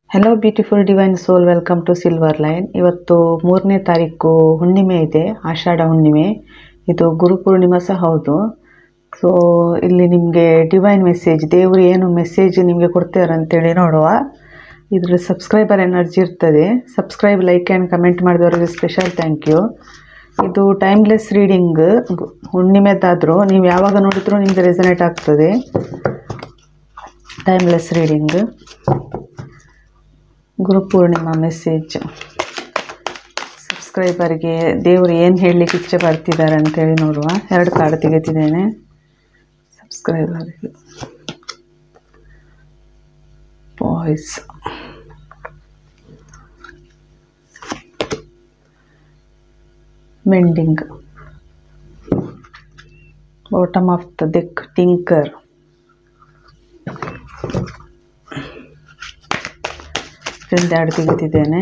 hello beautiful divine soul welcome to silver line ಇವತ್ತು ಮೂರನೇ ತಾರೀಕು ಹುಣ್ಣಿಮೆ ಇದೆ ಆಷಾಢ ಹುಣ್ಣಿಮೆ ಇದು ಗುರು ಪೂರ್ಣಿಮಾ ಸಹ ಹೌದು ಸೊ ಇಲ್ಲಿ ನಿಮಗೆ ಡಿವೈನ್ ಮೆಸೇಜ್ ದೇವರು ಏನು ಮೆಸೇಜ್ ನಿಮಗೆ ಕೊಡ್ತಾರೆ ಅಂತೇಳಿ ನೋಡುವ ಇದರಲ್ಲಿ ಸಬ್ಸ್ಕ್ರೈಬರ್ ಎನರ್ಜಿ ಇರ್ತದೆ ಸಬ್ಸ್ಕ್ರೈಬ್ ಲೈಕ್ ಆ್ಯಂಡ್ ಕಮೆಂಟ್ ಮಾಡಿದವರಿಗೆ ಸ್ಪೆಷಲ್ ಥ್ಯಾಂಕ್ ಯು ಇದು ಟೈಮ್ಲೆಸ್ ರೀಡಿಂಗ್ ಹುಣ್ಣಿಮೆದಾದರೂ ನೀವು ಯಾವಾಗ ನೋಡಿದ್ರೂ ನಿಮಗೆ ರೆಸನೇಟ್ ಆಗ್ತದೆ ಟೈಮ್ಲೆಸ್ ರೀಡಿಂಗ್ ಗುರುಪೂರ್ಣಿಮಾ ಮೆಸೇಜ್ ಸಬ್ಸ್ಕ್ರೈಬರ್ಗೆ ದೇವರು ಏನು ಹೇಳಲಿಕ್ಕೆ ಇಚ್ಛೆ ಪಡ್ತಿದ್ದಾರೆ ಅಂತೇಳಿ ನೋಡುವ ಎರಡು ಕಾರ್ಡ್ ತೆಗೆತಿದ್ದೇನೆ ಸಬ್ಸ್ಕ್ರೈಬರ್ಗೆ voice mending bottom of the deck tinker ಇದರಿಂದ ಎರಡು ತೆಗೆದಿದ್ದೇನೆ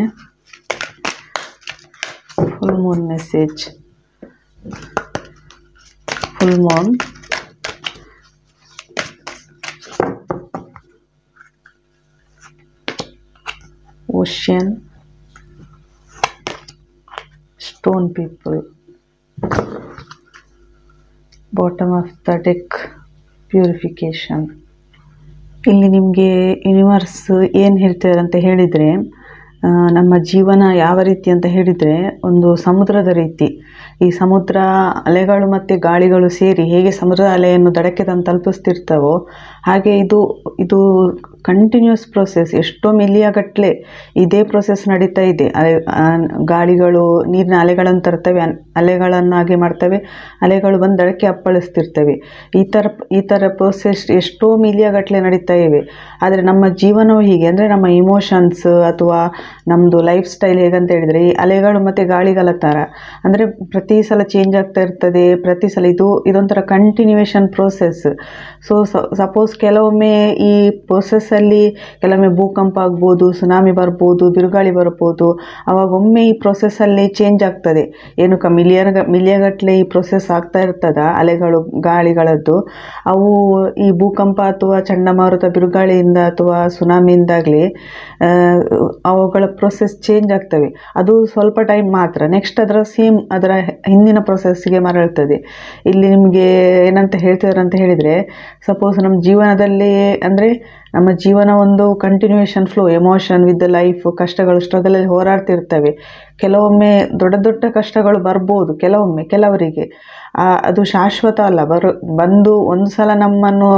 full moon message full moon ocean stone people bottom of the deck purification ಇಲ್ಲಿ ನಿಮಗೆ ಯೂನಿವರ್ಸ್ ಏನು ಹೇಳ್ತಾರೆ ಅಂತ ಹೇಳಿದರೆ ಆ, ನಮ್ಮ ಜೀವನ ಯಾವ ರೀತಿ ಅಂತ ಹೇಳಿದರೆ ಒಂದು ಸಮುದ್ರದ ರೀತಿ ಈ ಸಮುದ್ರ ಅಲೆಗಳು ಮತ್ತು ಗಾಳಿಗಳು ಸೇರಿ ಹೇಗೆ ಸಮುದ್ರದ ಅಲೆಯನ್ನು ದಡಕ್ಕೆ ತಂದು ತಲುಪಿಸ್ತಿರ್ತವೋ ಹಾಗೆ ಇದು ಇದು ಕಂಟಿನ್ಯೂಸ್ ಪ್ರೊಸೆಸ್ ಎಷ್ಟೋ ಮಿಲಿಯಗಟ್ಟಲೆ ಇದೇ ಪ್ರೊಸೆಸ್ ನಡೀತಾ ಇದೆ ಅಲೆ ಆ, ಗಾಳಿಗಳು ನೀರಿನ ಅಲೆಗಳನ್ನು ತರ್ತವೆ ಅನ್- ಅಲೆಗಳನ್ನಾಗಿ ಮಾಡ್ತವೆ ಅಲೆಗಳು ಬಂದು ದಡಕ್ಕೆ ಅಪ್ಪಳಿಸ್ತಿರ್ತವೆ ಈ ಥರ ಈ ಥರ ಪ್ರೊಸೆಸ್ ಎಷ್ಟೋ ಮಿಲಿಯಗಟ್ಟಲೆ ನಡೀತಾ ಇವೆ ಆದರೆ ನಮ್ಮ ಜೀವನವು ಹೀಗೆ ಅಂದರೆ ನಮ್ಮ ಇಮೋಷನ್ಸ್ ಅಥವಾ ನಮ್ಮದು ಲೈಫ್ ಸ್ಟೈಲ್ ಹೇಗಂತ ಹೇಳಿದರೆ ಈ ಅಲೆಗಳು ಮತ್ತು ಗಾಳಿಗಳ ಥರ ಅಂದರೆ ಪ್ರತಿ ಸಲ ಚೇಂಜ್ ಆಗ್ತಾ ಇರ್ತದೆ ಪ್ರತಿ ಸಲ ಇದು ಇದೊಂಥರ ಕಂಟಿನ್ಯೂಯೇಷನ್ ಪ್ರೋಸೆಸ್ ಸೊ ಸಪೋಸ್ ಕೆಲವೊಮ್ಮೆ ಈ ಪ್ರೋಸೆಸ್ಸಲ್ಲಿ ಕೆಲವೊಮ್ಮೆ ಭೂಕಂಪ ಆಗ್ಬೋದು ಸುನಾಮಿ ಬರ್ಬೋದು ಬಿರುಗಾಳಿ ಬರ್ಬೋದು ಅವಾಗ ಒಮ್ಮೆ ಈ ಪ್ರೊಸೆಸ್ಸಲ್ಲಿ ಚೇಂಜ್ ಆಗ್ತದೆ ಏನು ಕ ಮಿಲಿಯನ್ ಮಿಲಿಯಗಟ್ಟಲೆ ಈ ಪ್ರೊಸೆಸ್ ಆಗ್ತಾ ಇರ್ತದ ಅಲೆಗಳು ಗಾಳಿಗಳದ್ದು ಅವು ಈ ಭೂಕಂಪ ಅಥವಾ ಚಂಡಮಾರುತ ಬಿರುಗಾಳಿಯಿಂದ ಅಥವಾ ಸುನಾಮಿಯಿಂದಾಗಲಿ ಅವುಗಳ ಪ್ರೊಸೆಸ್ ಚೇಂಜ್ ಆಗ್ತವೆ ಅದು ಸ್ವಲ್ಪ ಟೈಮ್ ಮಾತ್ರ ನೆಕ್ಸ್ಟ್ ಅದರ ಸೇಮ್ ಅದರ ಹಿಂದಿನ ಪ್ರೊಸೆಸ್ಗೆ ಮರಳ್ತದೆ ಇಲ್ಲಿ ನಿಮಗೆ ಏನಂತ ಹೇಳ್ತಿದ್ದಾರೆ ಅಂತ ಹೇಳಿದರೆ ಸಪೋಸ್ ನಮ್ಮ ಜೀವನದಲ್ಲಿ ಅಂದರೆ ನಮ್ಮ ಜೀವನ ಒಂದು continuation flow emotion with the life ಕಷ್ಟಗಳು ಸ್ಟ್ರಗಲಲ್ಲಿ ಹೋರಾಡ್ತಿರ್ತವೆ ಕೆಲವೊಮ್ಮೆ ದೊಡ್ಡ ದೊಡ್ಡ ಕಷ್ಟಗಳು ಬರ್ಬೋದು ಕೆಲವೊಮ್ಮೆ ಕೆಲವರಿಗೆ ಆ, ಅದು ಶಾಶ್ವತ ಅಲ್ಲ ಬರೋ ಬಂದು ಒಂದು ಸಲ ನಮ್ಮನ್ನು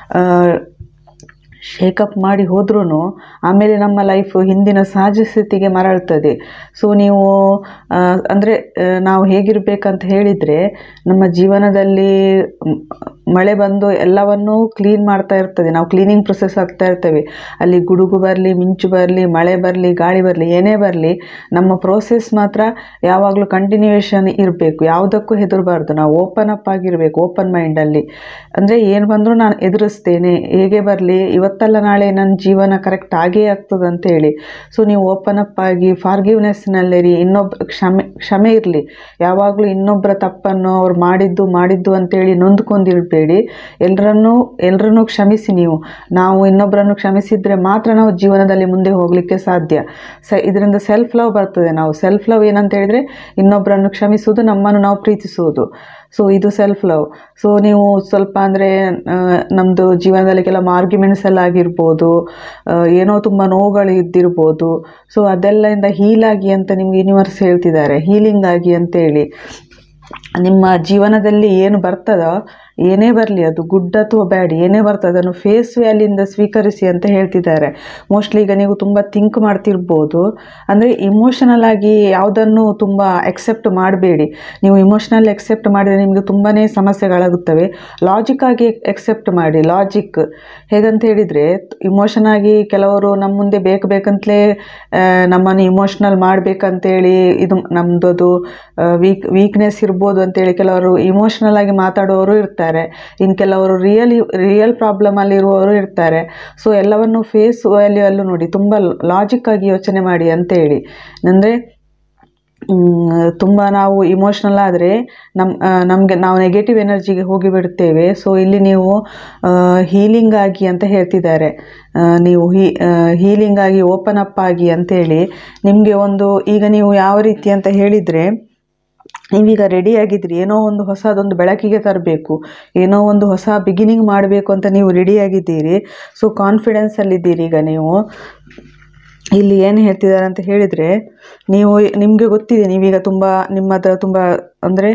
ಶೇಕಪ್ ಮಾಡಿ ಹೋದ್ರೂ ಆಮೇಲೆ ನಮ್ಮ ಲೈಫ್ ಹಿಂದಿನ ಸಹಜ ಸ್ಥಿತಿಗೆ ಮರಳ್ತದೆ ಸೊ ನೀವು ಅಂದರೆ ನಾವು ಹೇಗಿರಬೇಕಂತ ಹೇಳಿದರೆ ನಮ್ಮ ಜೀವನದಲ್ಲಿ ಮ್, ಮಳೆ ಬಂದು ಎಲ್ಲವನ್ನೂ ಕ್ಲೀನ್ ಮಾಡ್ತಾ ಇರ್ತದೆ ನಾವು ಕ್ಲೀನಿಂಗ್ ಪ್ರೊಸೆಸ್ ಆಗ್ತಾ ಇರ್ತೇವೆ ಅಲ್ಲಿ ಗುಡುಗು ಬರಲಿ ಮಿಂಚು ಬರಲಿ ಮಳೆ ಬರಲಿ ಗಾಳಿ ಬರಲಿ ಏನೇ ಬರಲಿ ನಮ್ಮ ಪ್ರೋಸೆಸ್ ಮಾತ್ರ ಯಾವಾಗಲೂ ಕಂಟಿನ್ಯೂಯೇಷನ್ ಇರಬೇಕು ಯಾವುದಕ್ಕೂ ಹೆದರಬಾರ್ದು ನಾವು ಓಪನ್ ಅಪ್ ಆಗಿರಬೇಕು ಓಪನ್ ಮೈಂಡಲ್ಲಿ ಅಂದರೆ ಏನು ಬಂದರೂ ನಾನು ಎದುರಿಸ್ತೇನೆ ಹೇಗೆ ಬರಲಿ ಇವತ್ತಲ್ಲ ನಾಳೆ ನನ್ನ ಜೀವನ ಕರೆಕ್ಟ್ ಆಗೇ ಆಗ್ತದೆ ಅಂತ ಹೇಳಿ ಸೊ ನೀವು ಓಪನ್ ಅಪ್ ಆಗಿ ಫಾರ್ಗಿವ್ನೆಸ್ನಲ್ಲಿರಿ ಇನ್ನೊಬ್ಬ ಕ್ಷಮೆ ಕ್ಷಮೆ ಇರಲಿ ಯಾವಾಗಲೂ ಇನ್ನೊಬ್ಬರ ತಪ್ಪನ್ನು ಅವ್ರು ಮಾಡಿದ್ದು ಮಾಡಿದ್ದು ಅಂತೇಳಿ ನೊಂದ್ಕೊಂಡಿರಬೇಡಿ ಎಲ್ಲರನ್ನೂ ಎಲ್ಲರನ್ನೂ ಕ್ಷಮಿಸಿ ನೀವು ನಾವು ಇನ್ನೊಬ್ಬರನ್ನು ಕ್ಷಮಿಸಿದರೆ ಮಾತ್ರ ನಾವು ಜೀವನದಲ್ಲಿ ಮುಂದೆ ಹೋಗಲಿಕ್ಕೆ ಸಾಧ್ಯ ಸ ಇದರಿಂದ ಸೆಲ್ಫ್ ಲವ್ ಬರ್ತದೆ ನಾವು ಸೆಲ್ಫ್ ಲವ್ ಏನಂತ ಹೇಳಿದರೆ ಇನ್ನೊಬ್ಬರನ್ನು ಕ್ಷಮಿಸುವುದು ನಮ್ಮನ್ನು ನಾವು ಪ್ರೀತಿಸುವುದು ಸೊ ಇದು ಸೆಲ್ಫ್ ಲವ್ ಸೊ ನೀವು ಸ್ವಲ್ಪ ಅಂದರೆ ನಮ್ಮದು ಜೀವನದಲ್ಲಿ ಕೆಲವು ಆರ್ಗ್ಯುಮೆಂಟ್ಸ್ ಎಲ್ಲ ಆಗಿರ್ಬೋದು ಆ, ಏನೋ ತುಂಬ ನೋವುಗಳು ಇದ್ದಿರ್ಬೋದು ಸೊ ಅದೆಲ್ಲದಿಂದ ಹೀಲ್ ಆಗಿ ಅಂತ ನಿಮ್ಗೆ ಯೂನಿವರ್ಸ್ ಹೇಳ್ತಿದ್ದಾರೆ ಹೀಲಿಂಗ್ ಆಗಿ ಅಂತೇಳಿ ನಿಮ್ಮ ಜೀವನದಲ್ಲಿ ಏನು ಬರ್ತದೋ ಏನೇ ಬರಲಿ ಅದು ಗುಡ್ ಅಥವಾ ಬ್ಯಾಡ್ ಏನೇ ಬರ್ತದೆ ಅದನ್ನು ಫೇಸ್ ವ್ಯಾಲಿಯಿಂದ ಸ್ವೀಕರಿಸಿ ಅಂತ ಹೇಳ್ತಿದ್ದಾರೆ ಮೋಸ್ಟ್ಲಿ ಈಗ ನೀವು ತುಂಬ ಥಿಂಕ್ ಮಾಡ್ತಿರ್ಬೋದು ಅಂದರೆ ಇಮೋಷನಲ್ ಆಗಿ ಯಾವುದನ್ನು ತುಂಬ ಎಕ್ಸೆಪ್ಟ್ ಮಾಡಬೇಡಿ ನೀವು ಇಮೋಷ್ನಲ್ ಎಕ್ಸೆಪ್ಟ್ ಮಾಡಿದರೆ ನಿಮಗೆ ತುಂಬಾ ಸಮಸ್ಯೆಗಳಾಗುತ್ತವೆ ಲಾಜಿಕ್ ಆಗಿ ಎಕ್ಸೆಪ್ಟ್ ಮಾಡಿ ಲಾಜಿಕ್ ಹೇಗಂತ ಹೇಳಿದರೆ ಇಮೋಷನ್ ಆಗಿ ಕೆಲವರು ನಮ್ಮ ಮುಂದೆ ಬೇಕು ಬೇಕಂತಲೇ ಆ, ನಮ್ಮನ್ನು ಇಮೋಷ್ನಲ್ ಮಾಡಬೇಕಂತೇಳಿ ಇದು ನಮ್ಮದು ಅದು ವೀಕ್ ವೀಕ್ನೆಸ್ ಇರ್ಬೋದು ಅಂತೇಳಿ ಕೆಲವರು ಇಮೋಷ್ನಲ್ ಆಗಿ ಮಾತಾಡೋರು ಇರ್ತಾರೆ ಇನ್ನು ಕೆಲವರು ರಿಯಲಿ ರಿಯಲ್ ಪ್ರಾಬ್ಲಮಲ್ಲಿ ಇರುವವರು ಇರ್ತಾರೆ ಸೊ ಎಲ್ಲವನ್ನು ಫೇಸ್ ವ್ಯಾಲ್ಯೂ ಅಲ್ಲೂ ನೋಡಿ ತುಂಬ ಲಾಜಿಕ್ ಆಗಿ ಯೋಚನೆ ಮಾಡಿ ಅಂತೇಳಿ ಅಂದರೆ ತುಂಬ ನಾವು ಇಮೋಷ್ನಲ್ ಆದರೆ ನಮ್ಮ ನಮಗೆ ನಾವು ನೆಗೆಟಿವ್ ಎನರ್ಜಿಗೆ ಹೋಗಿಬಿಡ್ತೇವೆ ಸೊ ಇಲ್ಲಿ ನೀವು ಹೀಲಿಂಗ್ ಆಗಿ ಅಂತ ಹೇಳ್ತಿದ್ದಾರೆ ಆ, ನೀವು ಹೀ ಹೀಲಿಂಗ್ ಆಗಿ ಓಪನ್ ಅಪ್ ಆಗಿ ಅಂತೇಳಿ ನಿಮಗೆ ಒಂದು ಈಗ ನೀವು ಯಾವ ರೀತಿ ಅಂತ ಹೇಳಿದರೆ ನೀವೀಗ ರೆಡಿ ಆಗಿದ್ರಿ ಏನೋ ಒಂದು ಹೊಸದೊಂದು ಬೆಳಕಿಗೆ ತರಬೇಕು ಏನೋ ಒಂದು ಹೊಸ ಬಿಗಿನಿಂಗ್ ಮಾಡಬೇಕು ಅಂತ ನೀವು ರೆಡಿ ಆಗಿದ್ದೀರಿ ಸೊ ಕಾನ್ಫಿಡೆನ್ಸಲ್ಲಿದ್ದೀರಿ ಈಗ ನೀವು ಇಲ್ಲಿ ಏನು ಹೇಳ್ತಿದ್ದಾರೆ ಅಂತ ಹೇಳಿದರೆ ನೀವು ನಿಮಗೆ ಗೊತ್ತಿದೆ ನೀವೀಗ ತುಂಬ ನಿಮ್ಮ ಹತ್ರ ತುಂಬ ಅಂದರೆ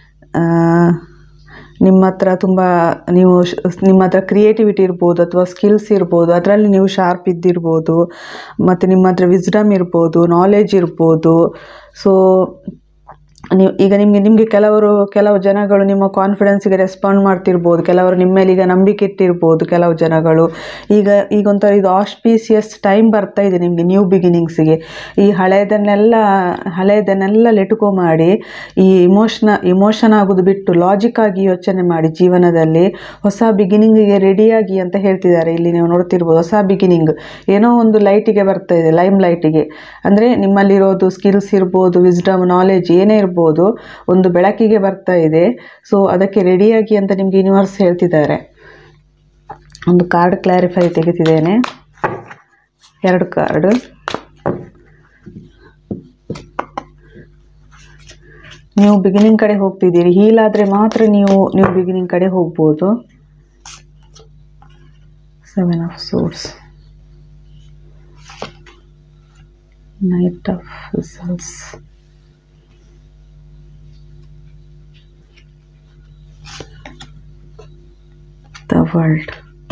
ನಿಮ್ಮ ಹತ್ರ ತುಂಬ ನೀವು ಶ್- ನಿಮ್ಮ ಹತ್ರ ಕ್ರಿಯೇಟಿವಿಟಿ ಇರ್ಬೋದು ಅಥವಾ ಸ್ಕಿಲ್ಸ್ ಇರ್ಬೋದು ಅದರಲ್ಲಿ ನೀವು ಶಾರ್ಪ್ ಇದ್ದಿರ್ಬೋದು ಮತ್ತು ನಿಮ್ಮ ಹತ್ರ ವಿಸ್ಡಮ್ ಇರ್ಬೋದು ನಾಲೆಜ್ ಇರ್ಬೋದು ಸೊ ನೀವು ಈಗ ನಿಮಗೆ ನಿಮಗೆ ಕೆಲವರು ಕೆಲವು ಜನಗಳು ನಿಮ್ಮ ಕಾನ್ಫಿಡೆನ್ಸ್ಗೆ ರೆಸ್ಪಾಂಡ್ ಮಾಡ್ತಿರ್ಬೋದು ಕೆಲವರು ನಿಮ್ಮ ಮೇಲೆ ಈಗ ನಂಬಿಕೆ ಇಟ್ಟಿರ್ಬೋದು ಕೆಲವು ಜನಗಳು ಈಗ ಈಗ ಒಂಥರ ಇದು ಆಸ್ಪೀಸಿಯಸ್ ಟೈಮ್ ಬರ್ತಾ ಇದೆ ನಿಮಗೆ ನ್ಯೂ ಬಿಗಿನಿಂಗ್ಸಿಗೆ ಈ ಹಳೆಯದನ್ನೆಲ್ಲ ಹಳೆಯದನ್ನೆಲ್ಲ ಲೆಟುಕೋ ಮಾಡಿ ಈ ಇಮೋಷ್ನ ಇಮೋಷನ್ ಆಗೋದು ಬಿಟ್ಟು ಲಾಜಿಕ್ ಆಗಿ ಯೋಚನೆ ಮಾಡಿ ಜೀವನದಲ್ಲಿ ಹೊಸ ಬಿಗಿನಿಂಗಿಗೆ ರೆಡಿಯಾಗಿ ಅಂತ ಹೇಳ್ತಿದ್ದಾರೆ ಇಲ್ಲಿ ನೀವು ನೋಡ್ತಿರ್ಬೋದು ಹೊಸ ಬಿಗಿನಿಂಗ್ ಏನೋ ಒಂದು ಲೈಟಿಗೆ ಬರ್ತಾ ಇದೆ ಲೈಮ್ ಲೈಟಿಗೆ ಅಂದರೆ ನಿಮ್ಮಲ್ಲಿರೋದು ಸ್ಕಿಲ್ಸ್ ಇರ್ಬೋದು ವಿಸ್ಡಮ್ ನಾಲೆಜ್ ಏನೇ ಇರ್ಬೋದು ಒಂದು ಬೆಳಕಿಗೆ ಬರ್ತಾ ಇದೆ ಸೊ ಅದಕ್ಕೆ ರೆಡಿಯಾಗಿ ಅಂತ ನಿಮ್ಗೆ ಯೂನಿವರ್ಸ್ ಹೇಳ್ತಿದ್ದಾರೆ ಒಂದು ಕಾರ್ಡ್ ಕ್ಲಾರಿಫೈ ತೆಗಿತಿದ್ದೇನೆ ಎರಡು ಕಾರ್ಡ್ ನೀವು ಬಿಗಿನಿಂಗ್ ಕಡೆ ಹೋಗ್ತಿದ್ದೀರಿ ಹೀಲ್ ಆದರೆ ಮಾತ್ರ ನೀವು ನೀವು ಬಿಗಿನಿಂಗ್ ಕಡೆ ಹೋಗ್ಬೋದು seven of swords knight of results the world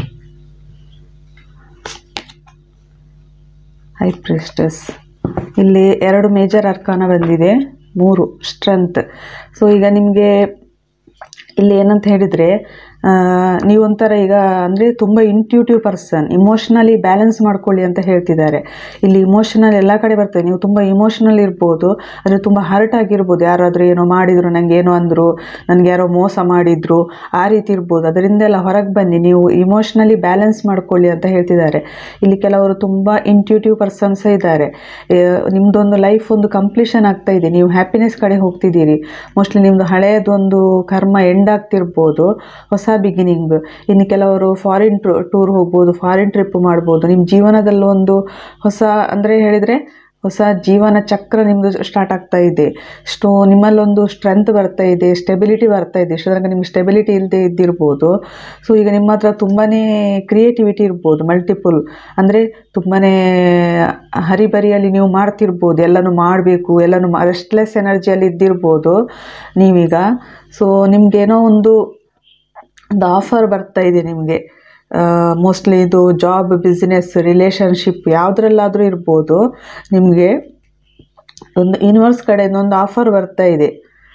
high priestess ಇಲ್ಲಿ ಎರಡು ಮೇಜರ್ ಅರ್ಕಾನ ಬಂದಿದೆ ಮೂರು ಸ್ಟ್ರೆಂತ್ ಸೊ ಈಗ ನಿಮಗೆ ಇಲ್ಲಿ ಏನಂತ ಹೇಳಿದರೆ ನೀವೊಂಥರ ಈಗ ಅಂದರೆ ತುಂಬ ಇಂಟ್ಯೂಟಿವ್ ಪರ್ಸನ್ ಇಮೋಷ್ನಲಿ ಬ್ಯಾಲೆನ್ಸ್ ಮಾಡ್ಕೊಳ್ಳಿ ಅಂತ ಹೇಳ್ತಿದ್ದಾರೆ ಇಲ್ಲಿ ಇಮೋಷನಲ್ ಎಲ್ಲ ಕಡೆ ಬರ್ತದೆ ನೀವು ತುಂಬ ಇಮೋಷ್ನಲ್ ಇರ್ಬೋದು ಅಂದರೆ ತುಂಬ ಹರ್ಟ್ ಆಗಿರ್ಬೋದು ಯಾರಾದರೂ ಏನೋ ಮಾಡಿದರು ನನಗೆ ಏನೋ ಅಂದರು ನನಗೆ ಯಾರೋ ಮೋಸ ಮಾಡಿದರು ಆ ರೀತಿ ಇರ್ಬೋದು ಅದರಿಂದೆಲ್ಲ ಹೊರಗೆ ಬನ್ನಿ ನೀವು ಇಮೋಷ್ನಲಿ ಬ್ಯಾಲೆನ್ಸ್ ಮಾಡ್ಕೊಳ್ಳಿ ಅಂತ ಹೇಳ್ತಿದ್ದಾರೆ ಇಲ್ಲಿ ಕೆಲವರು ತುಂಬ ಇಂಟ್ಯೂಟಿವ್ ಪರ್ಸನ್ಸ್ ಇದ್ದಾರೆ ಆ, ನಿಮ್ದೊಂದು ಲೈಫ್ ಒಂದು ಕಂಪ್ಲೀಷನ್ ಆಗ್ತಾ ಇದೆ ನೀವು ಹ್ಯಾಪಿನೆಸ್ ಕಡೆ ಹೋಗ್ತಿದ್ದೀರಿ ಮೋಸ್ಟ್ಲಿ ನಿಮ್ಮದು ಹಳೆಯದೊಂದು ಕರ್ಮ ಎಂಡ್ ಆಗ್ತಿರ್ಬೋದು ಹೊಸ ಬಿಗಿನಿಂಗ್ ಇನ್ನು ಕೆಲವರು ಫಾರಿನ್ ಟೂರ್ ಹೋಗ್ಬೋದು ಫಾರಿನ್ ಟ್ರಿಪ್ ಮಾಡ್ಬೋದು ನಿಮ್ಮ ಜೀವನದಲ್ಲಿ ಒಂದು ಹೊಸ ಅಂದರೆ ಹೇಳಿದರೆ ಹೊಸ ಜೀವನ ಚಕ್ರ ನಿಮ್ಮದು ಸ್ಟಾರ್ಟ್ ಆಗ್ತಾ ಇದೆ ಸ್ಟೋ ನಿಮ್ಮಲ್ಲೊಂದು ಸ್ಟ್ರೆಂತ್ ಬರ್ತಾ ಇದೆ ಸ್ಟೆಬಿಲಿಟಿ ಬರ್ತಾ ಇದೆ ಇಷ್ಟು ತನಕ ನಿಮ್ಗೆ ಸ್ಟೆಬಿಲಿಟಿ ಇಲ್ಲದೆ ಇದ್ದಿರ್ಬೋದು ಸೊ ಈಗ ನಿಮ್ಮ ಹತ್ರ ತುಂಬಾ ಕ್ರಿಯೇಟಿವಿಟಿ ಇರ್ಬೋದು ಮಲ್ಟಿಪಲ್ ಅಂದರೆ ತುಂಬಾ ಹರಿಬರಿಯಲ್ಲಿ ನೀವು ಮಾಡ್ತಿರ್ಬೋದು ಎಲ್ಲನೂ ಮಾಡಬೇಕು ಎಲ್ಲನೂ ರೆಸ್ಟ್ಲೆಸ್ ಎನರ್ಜಿಯಲ್ಲಿ ಇದ್ದಿರ್ಬೋದು ನೀವೀಗ ಸೊ ನಿಮಗೇನೋ ಒಂದು ಒಂದು ಆಫರ್ ಬರ್ತಾ ಇದೆ ನಿಮಗೆ ಮೋಸ್ಟ್ಲಿ ಇದು ಜಾಬ್ ಬಿಸ್ನೆಸ್ ರಿಲೇಷನ್ಶಿಪ್ ಯಾವುದ್ರಲ್ಲಾದರೂ ಇರ್ಬೋದು ನಿಮಗೆ ಒಂದು ಯೂನಿವರ್ಸ್ ಕಡೆಯಿಂದ ಒಂದು ಆಫರ್ ಬರ್ತಾ ಇದೆ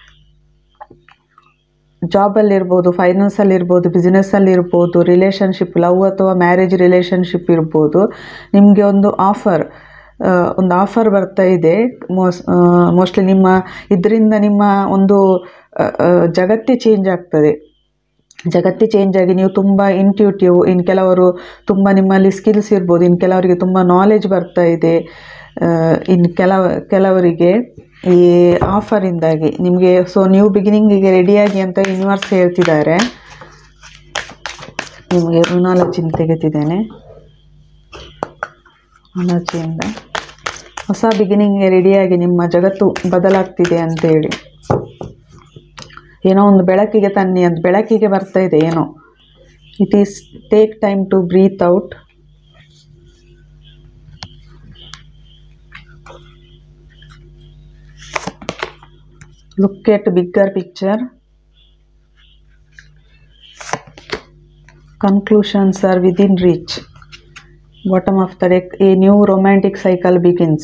ಜಾಬಲ್ಲಿ ಇರ್ಬೋದು ಫೈನಾನ್ಸಲ್ಲಿ ಇರ್ಬೋದು ಬಿಸ್ನೆಸ್ಸಲ್ಲಿ ಇರ್ಬೋದು ರಿಲೇಷನ್ಶಿಪ್ ಲವ್ ಅಥವಾ ಮ್ಯಾರೇಜ್ ರಿಲೇಷನ್ಶಿಪ್ ಇರ್ಬೋದು ನಿಮಗೆ ಒಂದು ಆಫರ್ ಒಂದು ಆಫರ್ ಬರ್ತಾ ಇದೆ ಮೋಸ್ ಮೋಸ್ಟ್ಲಿ ನಿಮ್ಮ ಇದರಿಂದ ನಿಮ್ಮ ಒಂದು ಆ, ಆ, ಜಗತ್ತೇ ಚೇಂಜ್ ಆಗ್ತದೆ ಜಗತ್ತೇ ಚೇಂಜ್ ಆಗಿ ನೀವು ತುಂಬ ಇಂಟ್ಯೂಟಿವ್ ಇನ್ನು ಕೆಲವರು ತುಂಬ ನಿಮ್ಮಲ್ಲಿ ಸ್ಕಿಲ್ಸ್ ಇರ್ಬೋದು ಇನ್ನು ಕೆಲವರಿಗೆ ತುಂಬ ನಾಲೆಜ್ ಬರ್ತಾ ಇದೆ ಆ, ಇನ್ನು ಕೆಲವ ಕೆಲವರಿಗೆ ಈ ಆಫರಿಂದಾಗಿ ನಿಮಗೆ ಸೊ ನ್ಯೂ ಬಿಗಿನಿಂಗಿಗೆ ರೆಡಿಯಾಗಿ ಅಂತ ಯೂನಿವರ್ಸ್ ಹೇಳ್ತಿದ್ದಾರೆ ನಿಮಗೆ ರುನಾಲಜಿನ ತೆಗೆತಿದ್ದೇನೆ ರುನಾಲಜಿಯಿಂದ ಹೊಸ ಬಿಗಿನಿಂಗ್ಗೆ ರೆಡಿಯಾಗಿ ನಿಮ್ಮ ಜಗತ್ತು ಬದಲಾಗ್ತಿದೆ ಅಂತೇಳಿ ಏನೋ ಒಂದು ಬೆಳಕಿಗೆ ತನ್ನಿ ಅಂತ ಬೆಳಕಿಗೆ ಬರ್ತಾ ಇದೆ ಏನೋ it is take time to breathe out look at bigger picture conclusions are within reach bottom of the deck a new romantic cycle begins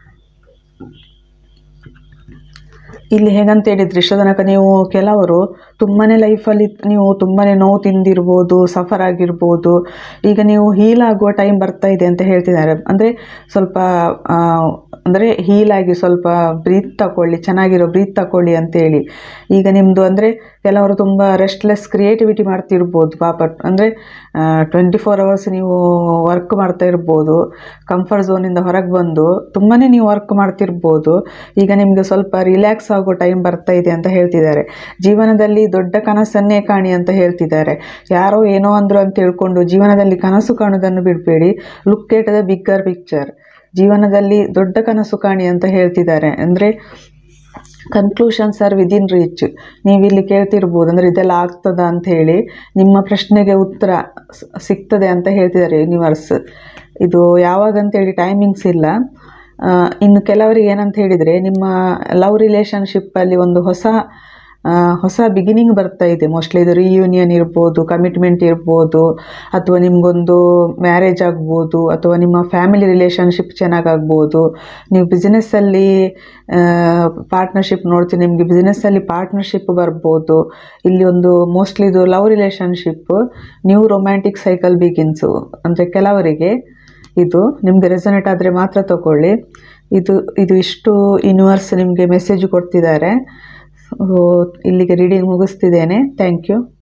ಇಲ್ಲಿ ಹೇಗಂತ ಹೇಳಿದ್ರೆ ಇಷ್ಟು ತನಕ ನೀವು ಕೆಲವರು ತುಂಬಾ ಲೈಫಲ್ಲಿ ನೀವು ತುಂಬಾ ನೋವು ತಿಂದಿರ್ಬೋದು ಸಫರ್ ಆಗಿರ್ಬೋದು ಈಗ ನೀವು ಹೀಲ್ ಆಗುವ ಟೈಮ್ ಬರ್ತಾ ಇದೆ ಅಂತ ಹೇಳ್ತಿದ್ದಾರೆ ಅಂದರೆ ಸ್ವಲ್ಪ ಅಂದರೆ ಹೀಲಾಗಿ ಸ್ವಲ್ಪ ಬ್ರೀತ್ ತಗೊಳ್ಳಿ ಚೆನ್ನಾಗಿರೋ ಬ್ರೀತ್ ತಗೊಳ್ಳಿ ಅಂತೇಳಿ ಈಗ ನಿಮ್ಮದು ಅಂದರೆ ಕೆಲವರು ತುಂಬ ರೆಸ್ಟ್ಲೆಸ್ ಕ್ರಿಯೇಟಿವಿಟಿ ಮಾಡ್ತಿರ್ಬೋದು ಪಾಪ ಅಂದರೆ ಟ್ವೆಂಟಿ ಫೋರ್ ಅವರ್ಸ್ ನೀವು ವರ್ಕ್ ಮಾಡ್ತಾ ಇರ್ಬೋದು ಕಂಫರ್ಟ್ ಝೋನಿಂದ ಹೊರಗೆ ಬಂದು ತುಂಬಾ ನೀವು ವರ್ಕ್ ಮಾಡ್ತಿರ್ಬೋದು ಈಗ ನಿಮಗೆ ಸ್ವಲ್ಪ ರಿಲ್ಯಾಕ್ಸ್ ಆಗೋ ಟೈಮ್ ಬರ್ತಾ ಇದೆ ಅಂತ ಹೇಳ್ತಿದ್ದಾರೆ ಜೀವನದಲ್ಲಿ ದೊಡ್ಡ ಕನಸನ್ನೇ ಕಾಣಿ ಅಂತ ಹೇಳ್ತಿದ್ದಾರೆ ಯಾರೋ ಏನೋ ಅಂದರು ಅಂತ ಹೇಳ್ಕೊಂಡು ಜೀವನದಲ್ಲಿ ಕನಸು ಕಾಣೋದನ್ನು ಬಿಡಬೇಡಿ look at the bigger picture ಜೀವನದಲ್ಲಿ ದೊಡ್ಡ ಕನಸು ಕಾಣಿ ಅಂತ ಹೇಳ್ತಿದ್ದಾರೆ ಅಂದರೆ ಕನ್ಕ್ಲೂಷನ್ಸ್ ಆರ್ ವಿದಿನ್ ರೀಚ್ ನೀವು ಇಲ್ಲಿ ಕೇಳ್ತಿರ್ಬೋದು ಅಂದರೆ ಇದೆಲ್ಲ ಆಗ್ತದ ಅಂತ ಹೇಳಿ ನಿಮ್ಮ ಪ್ರಶ್ನೆಗೆ ಉತ್ತರ ಸ್- ಸಿಗ್ತದೆ ಅಂತ ಹೇಳ್ತಿದ್ದಾರೆ ಯೂನಿವರ್ಸ್ ಇದು ಯಾವಾಗ ಅಂತೇಳಿ ಟೈಮಿಂಗ್ಸ್ ಇಲ್ಲ ಆ, ಇನ್ನು ಕೆಲವರಿಗೆ ಏನಂತ ಹೇಳಿದರೆ ನಿಮ್ಮ ಲವ್ ರಿಲೇಷನ್ಶಿಪ್ಪಲ್ಲಿ ಒಂದು ಹೊಸ ಆ, ಹೊಸ ಬಿಗಿನಿಂಗ್ ಬರ್ತಾ ಇದೆ ಮೋಸ್ಟ್ಲಿ ಇದು ರಿಯೂನಿಯನ್ ಇರ್ಬೋದು ಕಮಿಟ್ಮೆಂಟ್ ಇರ್ಬೋದು ಅಥವಾ ನಿಮಗೊಂದು ಮ್ಯಾರೇಜ್ ಆಗ್ಬೋದು ಅಥವಾ ನಿಮ್ಮ ಫ್ಯಾಮಿಲಿ ರಿಲೇಷನ್ಶಿಪ್ ಚೆನ್ನಾಗಾಗ್ಬೋದು ನೀವು ಬಿಸ್ನೆಸ್ಸಲ್ಲಿ ಪಾರ್ಟ್ನರ್ಶಿಪ್ ನೋಡ್ತೀನಿ ನಿಮಗೆ ಬಿಸ್ನೆಸ್ಸಲ್ಲಿ ಪಾರ್ಟ್ನರ್ಶಿಪ್ ಬರ್ಬೋದು ಇಲ್ಲಿ ಒಂದು ಮೋಸ್ಟ್ಲಿ ಇದು love relationship new romantic cycle begins ಅಂದರೆ ಕೆಲವರಿಗೆ ಇದು ನಿಮಗೆ ರೆಸನೇಟ್ ಆದರೆ ಮಾತ್ರ ತಗೊಳ್ಳಿ ಇದು ಇದು ಇಷ್ಟು ಯೂನಿವರ್ಸ್ ನಿಮಗೆ ಮೆಸೇಜ್ ಕೊಡ್ತಿದ್ದಾರೆ ಸೊ ಇಲ್ಲಿಗೆ ರೀಡಿಂಗ್ ಮುಗಿಸ್ತಿದ್ದೇನೆ ಥ್ಯಾಂಕ್ ಯು